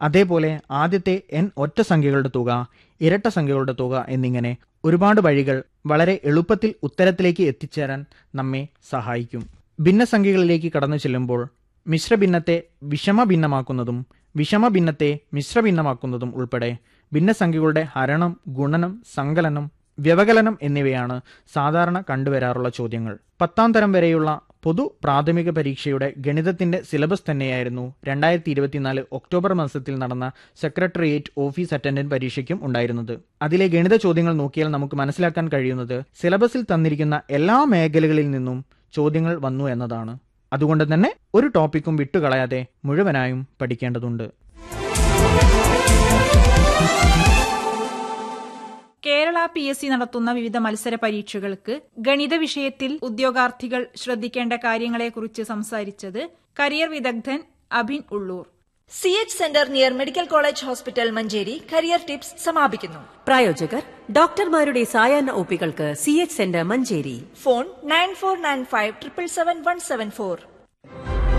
അതേപോലെ ആദ്യത്തെ എൻ ഒറ്റ സംഖ്യകളുടെ തുക ഇരട്ട സംഖ്യകളുടെ തുക എന്നിങ്ങനെ ഒരുപാട് വഴികൾ വളരെ എളുപ്പത്തിൽ ഉത്തരത്തിലേക്ക് എത്തിച്ചേരാൻ നമ്മെ സഹായിക്കും ഭിന്നസംഖ്യകളിലേക്ക് കടന്നു ചെല്ലുമ്പോൾ മിശ്രഭിന്നത്തെ വിഷമഭിന്നമാക്കുന്നതും വിഷമഭിന്നത്തെ മിശ്രഭിന്നമാക്കുന്നതും ഉൾപ്പെടെ ഭിന്നസംഖ്യകളുടെ ഹരണം ഗുണനം സങ്കലനം വ്യവകലനം എന്നിവയാണ് സാധാരണ കണ്ടുവരാറുള്ള ചോദ്യങ്ങൾ പത്താം തരം വരെയുള്ള പൊതു പ്രാഥമിക പരീക്ഷയുടെ ഗണിതത്തിന്റെ സിലബസ് തന്നെയായിരുന്നു രണ്ടായിരത്തി ഇരുപത്തിനാല് ഒക്ടോബർ മാസത്തിൽ നടന്ന സെക്രട്ടേറിയറ്റ് ഓഫീസ് അറ്റൻഡന്റ് പരീക്ഷയ്ക്കും ഉണ്ടായിരുന്നത് അതിലെ ഗണിത ചോദ്യങ്ങൾ നോക്കിയാൽ നമുക്ക് മനസ്സിലാക്കാൻ കഴിയുന്നത് സിലബസിൽ തന്നിരിക്കുന്ന എല്ലാ മേഖലകളിൽ നിന്നും ചോദ്യങ്ങൾ വന്നു എന്നതാണ് അതുകൊണ്ട് തന്നെ ഒരു ടോപ്പിക്കും വിട്ടുകളയാതെ മുഴുവനായും പഠിക്കേണ്ടതുണ്ട് കേരള പി എസ് സി നടത്തുന്ന വിവിധ മത്സര പരീക്ഷകൾക്ക് ഗണിത വിഷയത്തിൽ ഉദ്യോഗാർത്ഥികൾ ശ്രദ്ധിക്കേണ്ട കാര്യങ്ങളെക്കുറിച്ച് സംസാരിച്ചത് കരിയർ വിദഗ്ധൻ Abhin Ulloor C H centre near medical college hospital Manjeri career tips സമാപിക്കുന്നു പ്രായോജകർ ഡോക്ടർമാരുടെ സായാഹ്ന ഒപ്പികൾക്ക് C H centre Manjeri phone nine four nine five triple seven one seven four